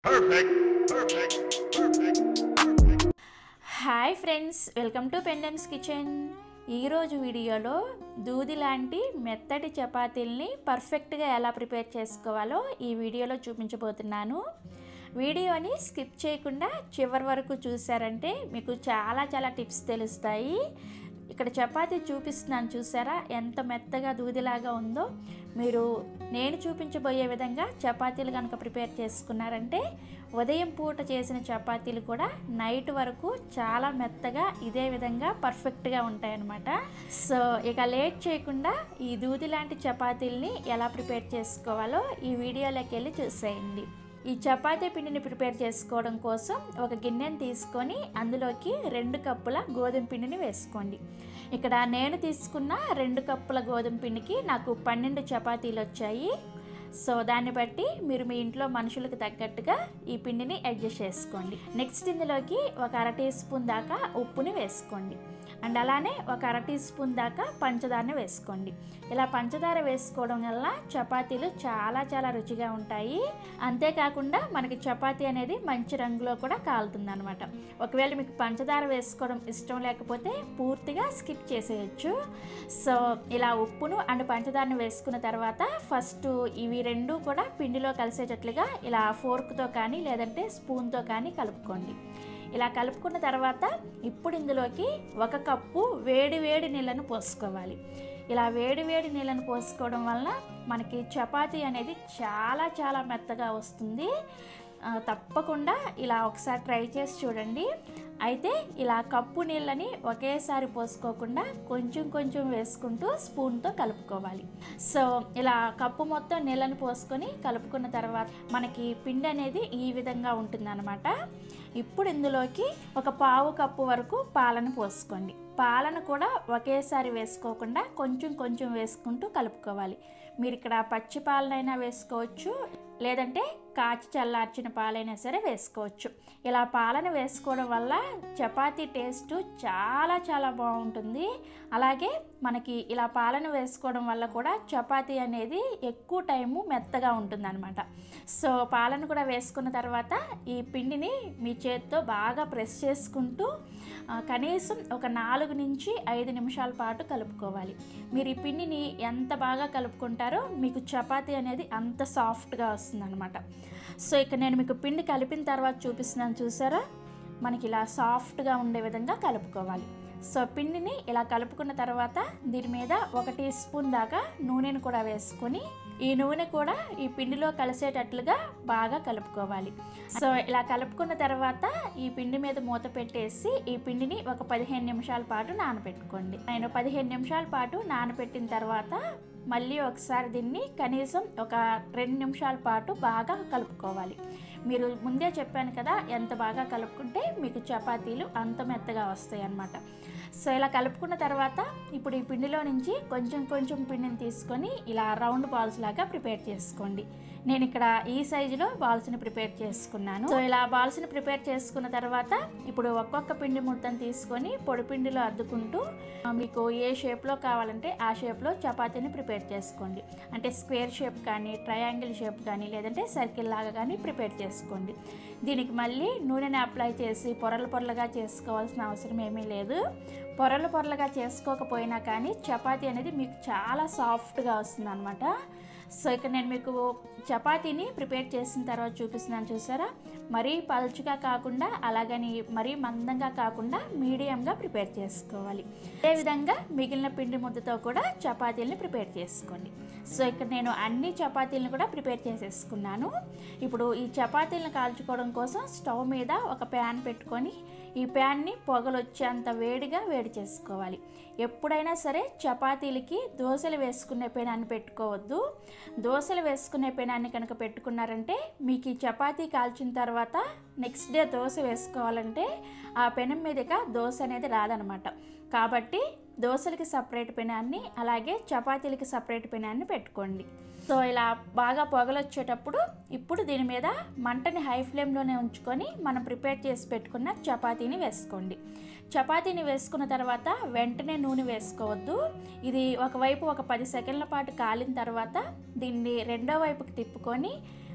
Perfect. Perfect. Perfect. Perfect. Hi friends welcome to Pendems kitchen ఈరోజు వీడియోలో దూది లాంటి మెత్తటి చపాతీల్ని పర్ఫెక్ట్గా ఎలా ప్రిపేర్ చేసుకోవాలో ఈ వీడియోలో చూపించబోతున్నాను వీడియోని స్కిప్ చేయకుండా చివరి వరకు చూసారంటే మీకు చాలా చాలా టిప్స్ తెలుస్తాయి ఇక్కడ చపాతీ చూపిస్తున్నాను చూసారా ఎంత మెత్తగా దూదిలాగా ఉందో మీరు నేను చూపించబోయే విధంగా చపాతీలు కనుక ప్రిపేర్ చేసుకున్నారంటే ఉదయం పూట చేసిన చపాతీలు కూడా నైట్ వరకు చాలా మెత్తగా ఇదే విధంగా పర్ఫెక్ట్గా ఉంటాయన్నమాట సో ఇక లేట్ చేయకుండా ఈ దూది లాంటి చపాతీల్ని ఎలా ప్రిపేర్ చేసుకోవాలో ఈ వీడియోలోకి వెళ్ళి చూసేయండి ఈ చపాతీ పిండిని ప్రిపేర్ చేసుకోవడం కోసం ఒక గిన్నెని తీసుకొని అందులోకి రెండు కప్పుల గోధుమ పిండిని వేసుకోండి ఇక్కడ నేను తీసుకున్న రెండు కప్పుల గోధుమ పిండికి నాకు పన్నెండు చపాతీలు వచ్చాయి సో దాన్ని బట్టి మీరు మీ ఇంట్లో మనుషులకు తగ్గట్టుగా ఈ పిండిని అడ్జస్ట్ చేసుకోండి నెక్స్ట్ ఇందులోకి ఒక అర టీ స్పూన్ దాకా ఉప్పుని వేసుకోండి అండ్ అలానే ఒక అర టీ స్పూన్ దాకా పంచదారని వేసుకోండి ఇలా పంచదార వేసుకోవడం వల్ల చపాతీలు చాలా చాలా రుచిగా ఉంటాయి అంతేకాకుండా మనకి చపాతీ అనేది మంచి రంగులో కూడా కాలుతుంది అనమాట ఒకవేళ మీకు పంచదార వేసుకోవడం ఇష్టం లేకపోతే పూర్తిగా స్కిప్ చేసేయచ్చు సో ఇలా ఉప్పును అండ్ పంచదారను వేసుకున్న తర్వాత ఫస్ట్ ఇవి రెండు కూడా పిండిలో కలిసేటట్లుగా ఇలా ఫోర్క్తో కానీ లేదంటే స్పూన్తో కానీ కలుపుకోండి ఇలా కలుపుకున్న తర్వాత ఇప్పుడు ఇందులోకి ఒక కప్పు వేడి వేడి నీళ్ళను పోసుకోవాలి ఇలా వేడి వేడి నీళ్ళను పోసుకోవడం వలన మనకి చపాతీ అనేది చాలా చాలా మెత్తగా వస్తుంది ఆ, తప్పకుండా ఇలా ఒకసారి ట్రై చేసి చూడండి అయితే ఇలా కప్పు నీళ్ళని ఒకేసారి పోసుకోకుండా కొంచెం కొంచెం వేసుకుంటూ స్పూన్తో కలుపుకోవాలి సో ఇలా కప్పు మొత్తం నీళ్ళని పోసుకొని కలుపుకున్న తర్వాత మనకి పిండి అనేది ఈ విధంగా ఉంటుందన్నమాట ఇప్పుడు ఇందులోకి ఒక పావు కప్పు వరకు పాలను పోసుకోండి పాలను కూడా ఒకేసారి వేసుకోకుండా కొంచెం కొంచెం వేసుకుంటూ కలుపుకోవాలి మీరు ఇక్కడ పచ్చి పాలనైనా వేసుకోవచ్చు లేదంటే కాచి చల్లార్చిన పాలైనా సరే వేసుకోవచ్చు ఇలా పాలను వేసుకోవడం వల్ల చపాతీ టేస్ట్ చాలా చాలా బాగుంటుంది అలాగే మనకి ఇలా పాలను వేసుకోవడం వల్ల కూడా చపాతీ అనేది ఎక్కువ టైము మెత్తగా ఉంటుందన్నమాట సో పాలను కూడా వేసుకున్న తర్వాత ఈ పిండిని మీ చేత్తో బాగా ప్రెస్ చేసుకుంటూ ఆ, కనీసం ఒక నాలుగు నుంచి ఐదు నిమిషాల పాటు కలుపుకోవాలి మీరు ఈ పిండిని ఎంత బాగా కలుపుకుంటారో మీకు చపాతీ అనేది అంత సాఫ్ట్గా వస్తుందన్నమాట సో ఇక నేను మీకు పిండి కలిపిన తర్వాత చూపిస్తున్నాను చూసారా మనకి ఇలా సాఫ్ట్గా ఉండే విధంగా కలుపుకోవాలి సో పిండిని ఇలా కలుపుకున్న తర్వాత దీని మీద ఒక టీ స్పూన్ దాకా నూనెను కూడా వేసుకొని ఈ నూనె కూడా ఈ పిండిలో కలిసేటట్లుగా బాగా కలుపుకోవాలి సో ఇలా కలుపుకున్న తర్వాత ఈ పిండి మీద మూత పెట్టేసి ఈ పిండిని ఒక పదిహేను నిమిషాల పాటు నానబెట్టుకోండి నేను పదిహేను నిమిషాల పాటు నానబెట్టిన తర్వాత మళ్ళీ ఒకసారి దీన్ని కనీసం ఒక రెండు నిమిషాల పాటు బాగా కలుపుకోవాలి మీరు ముందే చెప్పాను కదా ఎంత బాగా కలుపుకుంటే మీకు చపాతీలు అంత మెత్తగా వస్తాయి అన్నమాట సో ఇలా కలుపుకున్న తర్వాత ఇప్పుడు ఈ పిండిలో నుంచి కొంచెం కొంచెం పిండిని తీసుకొని ఇలా రౌండ్ బాల్స్ లాగా ప్రిపేర్ చేసుకోండి నేను ఇక్కడ ఈ సైజులో బాల్స్ని ప్రిపేర్ చేసుకున్నాను సో ఇలా బాల్స్ని ప్రిపేర్ చేసుకున్న తర్వాత ఇప్పుడు ఒక్కొక్క పిండి ముద్దను తీసుకొని పొడి పిండిలో అద్దుకుంటూ ఆ, మీకు ఏ షేప్లో కావాలంటే ఆ షేప్లో చపాతీని ప్రిపేర్ చేసుకోండి అంటే స్క్వేర్ షేప్ కానీ ట్రయాంగిల్ షేప్ కానీ లేదంటే సర్కిల్ లాగా కానీ ప్రిపేర్ చేసుకోండి దీనికి మళ్ళీ నూనెని అప్లై చేసి పొరలు పొరలుగా చేసుకోవాల్సిన అవసరం ఏమీ లేదు పొరలు పొరలుగా చేసుకోకపోయినా కానీ చపాతీ అనేది మీకు చాలా సాఫ్ట్గా వస్తుంది అనమాట సో ఇక్కడ నేను మీకు చపాతీని ప్రిపేర్ చేసిన తర్వాత చూపిస్తున్నాను చూసారా మరీ పలుచుగా కాకుండా అలాగని మరీ మందంగా కాకుండా మీడియంగా ప్రిపేర్ చేసుకోవాలి అదేవిధంగా మిగిలిన పిండి ముద్దతో కూడా చపాతీలని ప్రిపేర్ చేసుకోండి సో ఇక్కడ నేను అన్ని చపాతీలను కూడా ప్రిపేర్ చేసేసుకున్నాను ఇప్పుడు ఈ చపాతీలను కాల్చుకోవడం కోసం స్టవ్ మీద ఒక ప్యాన్ పెట్టుకొని ఈ ప్యాన్ని పొగలు వచ్చేంత వేడిగా వేడి చేసుకోవాలి ఎప్పుడైనా సరే చపాతీలకి దోశలు వేసుకునే పెనాన్ని పెట్టుకోవద్దు దోశలు వేసుకునే పెనాన్ని కనుక పెట్టుకున్నారంటే మీకు ఈ చపాతీ కాల్చిన తర్వాత నెక్స్ట్ డే దోశ వేసుకోవాలంటే ఆ పెనం మీదగా దోశ అనేది రాదనమాట కాబట్టి దోశలకి సపరేట్ పెనాన్ని అలాగే చపాతీలకి సపరేట్ పెనాన్ని పెట్టుకోండి సో ఇలా బాగా పొగలు వచ్చేటప్పుడు ఇప్పుడు దీని మీద మంటని హై ఫ్లేమ్లోనే ఉంచుకొని మనం ప్రిపేర్ చేసి పెట్టుకున్న చపాతీని వేసుకోండి చపాతీని వేసుకున్న తర్వాత వెంటనే నూనె వేసుకోవద్దు ఇది ఒకవైపు ఒక పది సెకండ్ల పాటు కాలిన తర్వాత దీన్ని రెండో వైపుకి తిప్పుకొని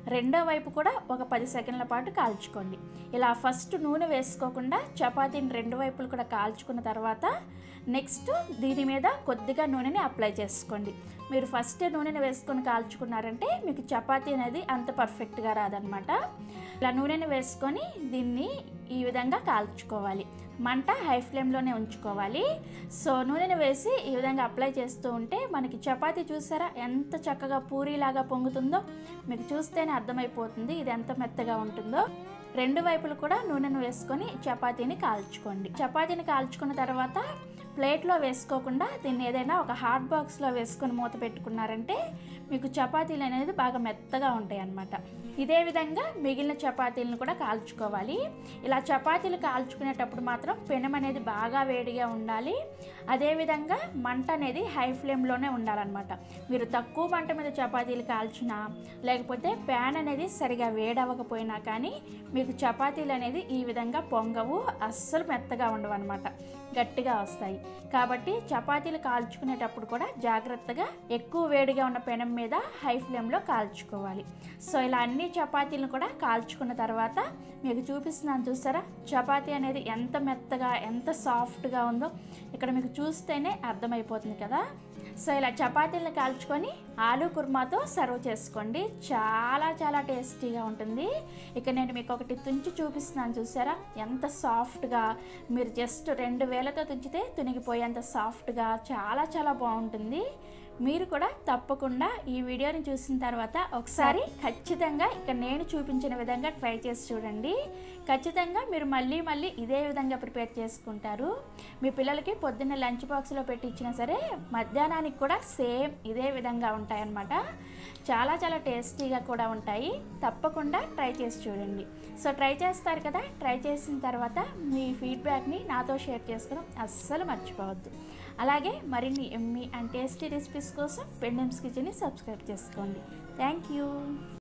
రెండో వైపు కూడా ఒక పది సెకండ్ల పాటు కాల్చుకోండి ఇలా ఫస్ట్ నూనె వేసుకోకుండా చపాతీని రెండు వైపులు కూడా కాల్చుకున్న తర్వాత నెక్స్ట్ దీని మీద కొద్దిగా నూనెని అప్లై చేసుకోండి మీరు ఫస్ట్ నూనెని వేసుకొని కాల్చుకున్నారంటే మీకు చపాతీ అనేది అంత పర్ఫెక్ట్గా రాదనమాట ఇలా నూనెని వేసుకొని దీన్ని ఈ విధంగా కాల్చుకోవాలి మంట హై ఫ్లేమ్లోనే ఉంచుకోవాలి సో నూనెని వేసి ఈ విధంగా అప్లై చేస్తూ ఉంటే మనకి చపాతీ చూసారా ఎంత చక్కగా పూరీలాగా పొంగుతుందో మీకు చూస్తేనే అర్థమైపోతుంది ఇది ఎంత మెత్తగా ఉంటుందో రెండు వైపులు కూడా నూనెను వేసుకొని చపాతీని కాల్చుకోండి చపాతీని కాల్చుకున్న తర్వాత ప్లేట్లో వేసుకోకుండా దీన్ని ఏదైనా ఒక హాట్ బాక్స్లో వేసుకొని మూత పెట్టుకున్నారంటే మీకు చపాతీలు అనేది బాగా మెత్తగా ఉంటాయి అన్నమాట ఇదే విధంగా మిగిలిన చపాతీలను కూడా కాల్చుకోవాలి ఇలా చపాతీలు కాల్చుకునేటప్పుడు మాత్రం పెనం అనేది బాగా వేడిగా ఉండాలి అదేవిధంగా మంట అనేది హై ఫ్లేమ్లోనే ఉండాలన్నమాట మీరు తక్కువ మంట మీద చపాతీలు కాల్చినా లేకపోతే ప్యాన్ అనేది సరిగా వేడవకపోయినా కానీ మీకు చపాతీలు అనేది ఈ విధంగా పొంగవు అస్సలు మెత్తగా ఉండవు అనమాట గట్టిగా వస్తాయి కాబట్టి చపాతీలు కాల్చుకునేటప్పుడు కూడా జాగ్రత్తగా ఎక్కువ వేడిగా ఉన్న పెనం మీద హై ఫ్లేమ్లో కాల్చుకోవాలి సో ఇలా అన్ని చపాతీలను కూడా కాల్చుకున్న తర్వాత మీకు చూపిస్తున్నాను చూసారా చపాతీ అనేది ఎంత మెత్తగా ఎంత సాఫ్ట్గా ఉందో ఇక్కడ మీకు చూస్తేనే అర్థమైపోతుంది కదా సో ఇలా చపాతీలను కాల్చుకొని ఆలు కుర్మాతో సర్వ్ చేసుకోండి చాలా చాలా టేస్టీగా ఉంటుంది ఇక నేను మీకు ఒకటి తుంచి చూపిస్తున్నాను చూసారా ఎంత సాఫ్ట్గా మీరు జస్ట్ రెండు వేలతో తుంచితే తునిగిపోయేంత సాఫ్ట్గా చాలా చాలా బాగుంటుంది మీరు కూడా తప్పకుండా ఈ వీడియోని చూసిన తర్వాత ఒకసారి ఖచ్చితంగా ఇక నేను చూపించిన విధంగా ట్రై చేసి చూడండి ఖచ్చితంగా మీరు మళ్ళీ మళ్ళీ ఇదే విధంగా ప్రిపేర్ చేసుకుంటారు మీ పిల్లలకి పొద్దున్న లంచ్ బాక్స్లో పెట్టి ఇచ్చినా సరే మధ్యాహ్నానికి కూడా సేమ్ ఇదే విధంగా ఉంటాయన్నమాట చాలా చాలా టేస్టీగా కూడా ఉంటాయి తప్పకుండా ట్రై చేసి చూడండి సో ట్రై చేస్తారు కదా ట్రై చేసిన తర్వాత మీ ఫీడ్బ్యాక్ని నాతో షేర్ చేసుకోవడం అస్సలు మర్చిపోవద్దు అలాగే మరిన్ని ఎమ్మి అండ్ టేస్టీ రెసిపీస్ కోసం పెండెమ్స్ కిచెన్ని సబ్స్క్రైబ్ చేసుకోండి థ్యాంక్ యూ